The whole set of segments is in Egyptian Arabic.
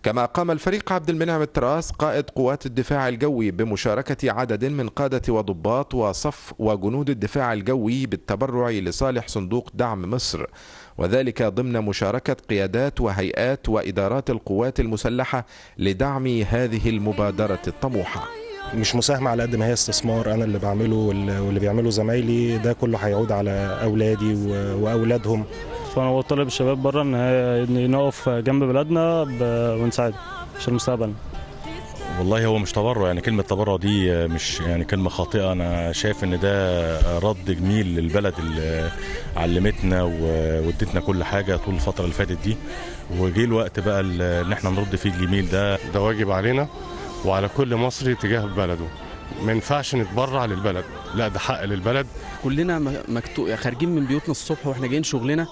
كما قام الفريق عبد المنعم التراس قائد قوات الدفاع الجوي بمشاركة عدد من قادة وضباط وصف وجنود الدفاع الجوي بالتبرع لصالح صندوق دعم مصر وذلك ضمن مشاركة قيادات وهيئات وإدارات القوات المسلحة لدعم هذه المبادرة الطموحة مش مساهمة على قد ما هي استثمار أنا اللي بعمله واللي بيعمله زمايلي ده كله هيعود على أولادي وأولادهم فأنا بطالب الشباب بره إن نقف جنب بلادنا ونساعد عشان مستقبلنا والله هو مش تبرع يعني كلمة تبرع دي مش يعني كلمة خاطئة أنا شايف إن ده رد جميل للبلد اللي علمتنا وادتنا كل حاجة طول الفترة اللي فاتت دي وجه الوقت بقى إن إحنا نرد فيه الجميل ده ده واجب علينا وعلى كل مصري تجاه بلده ما ينفعش نتبرع للبلد لا ده حق للبلد كلنا مكتوب خارجين من بيوتنا الصبح واحنا جايين شغلنا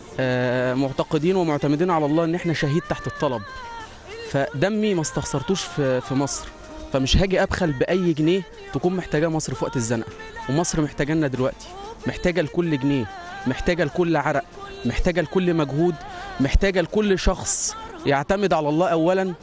معتقدين ومعتمدين على الله ان احنا شهيد تحت الطلب فدمي ما استخسرتوش في في مصر فمش هاجي ابخل باي جنيه تكون محتاجاه مصر في وقت الزنقه ومصر محتاجه لنا دلوقتي محتاجه لكل جنيه محتاجه لكل عرق محتاجه لكل مجهود محتاجه لكل شخص يعتمد على الله اولا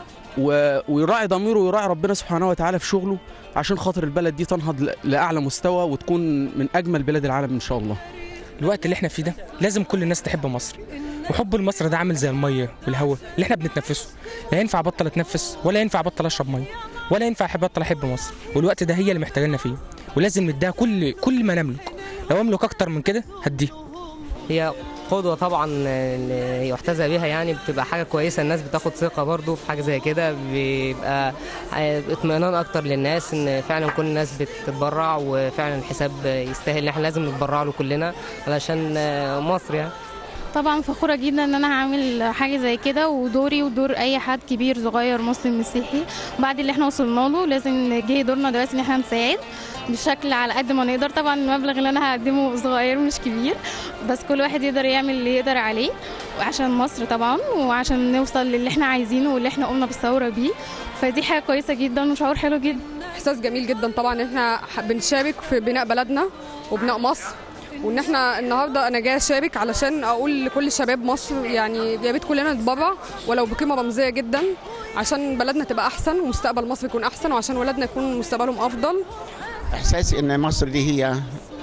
ويراعي ضميره ويراعي ربنا سبحانه وتعالى في شغله عشان خاطر البلد دي تنهض لاعلى مستوى وتكون من اجمل بلاد العالم ان شاء الله الوقت اللي احنا فيه ده لازم كل الناس تحب مصر وحب لمصر ده عامل زي الميه والهواء اللي احنا بنتنفسه لا ينفع ابطل اتنفس ولا ينفع ابطل اشرب ميه ولا ينفع احب ابطل احب مصر والوقت ده هي اللي محتاجانا فيه ولازم نديها كل كل ما نملك لو املك اكتر من كده هديها هي قدوة طبعا يحتذى بها يعني بتبقى حاجة كويسة الناس بتاخد ثقة برضو في حاجة زي كده بيبقى اطمئنان أكتر للناس إن فعلا كل الناس بتتبرع وفعلا الحساب يستاهل احنا لازم نتبرع له كلنا علشان مصر يعني طبعا فخوره جدا ان انا هعمل حاجه زي كده ودوري ودور اي حد كبير صغير مسلم مسيحي بعد اللي احنا وصلنا له لازم جه دورنا دلوقتي ان احنا نساعد بالشكل على قد ما نقدر طبعا المبلغ اللي انا هقدمه صغير مش كبير بس كل واحد يقدر يعمل اللي يقدر عليه وعشان مصر طبعا وعشان نوصل للي احنا عايزينه واللي احنا قمنا بالثوره بيه فدي حاجه كويسه جدا وشعور حلو جدا احساس جميل جدا طبعا احنا بنشارك في بناء بلدنا وبناء مصر وان احنا النهارده انا جايه اشارك علشان اقول لكل شباب مصر يعني يا ريت كلنا نتبرع ولو بقيمه رمزيه جدا عشان بلدنا تبقى احسن ومستقبل مصر يكون احسن وعشان ولادنا يكون مستقبلهم افضل احساسي ان مصر دي هي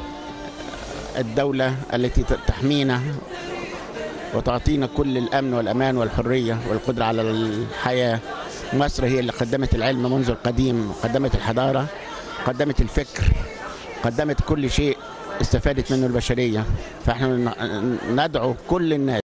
الدوله التي تحمينا وتعطينا كل الامن والامان والحريه والقدره على الحياه مصر هي اللي قدمت العلم منذ القديم قدمت الحضاره قدمت الفكر قدمت كل شيء استفادت منه البشريه فاحنا ندعو كل الناس